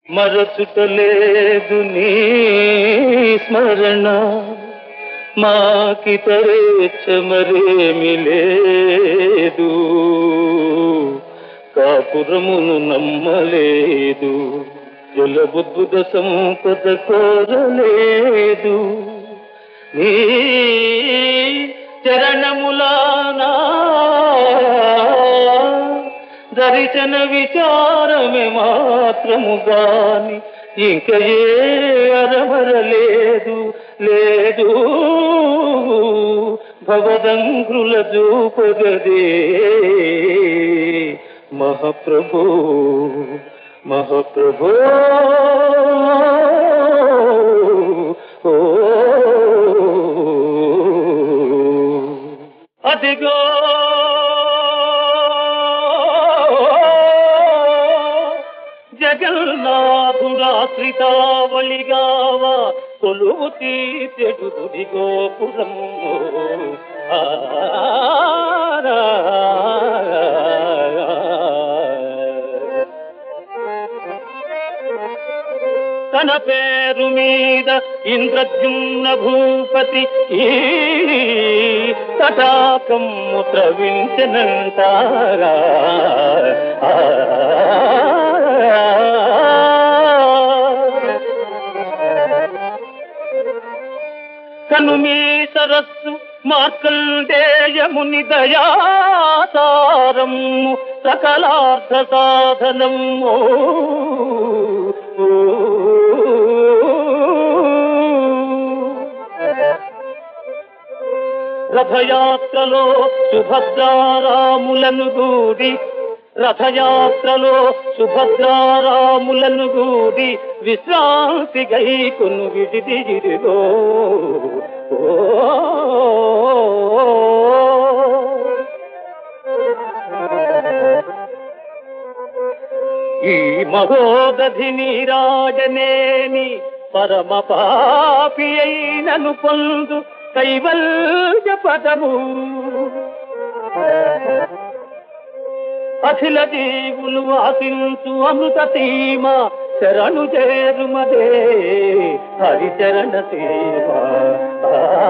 మరచుటలేదు నీ స్మరణ మాకితరేచ్చ మరేమి లేదు కాపురమును నమ్మలేదు జలబుద్ధుద సంపద కోరలేదు నీ చరణములానా దర్శన విచారమే మాత్రము గాని ఇంక ఏ అరమర లేదు లేదు భవదంగ్రుల చూపగదే మహాప్రభు మహాప్రభు ఓ అదిగో జగన్నాథుడాశ్రితావళిగావ కొలువు తీర్చెడు గుడి గోపురము తన పేరు మీద ఇంద్రద్యుమ్న భూపతి ఈ తటాకము త్రవించనంటారా కను మీ సరస్సు మార్కండేయముని దయాసారము సకలార్థ సాధనము రథయాత్రలో సుభద్రారాములను గూడి రథయాత్రలో సుభద్రారాములను గూడి విశ్రాంతి గై కొను విడిదిగిరిలో ఈ మహోదధి నీరాజనేని పరమ పాపి అయినను పొందు కైవల్య పదము అఖిల జీవులు ఆశించు అమృత సీమ శరణు చేరుమదే హరిచరణ సీమ ఆ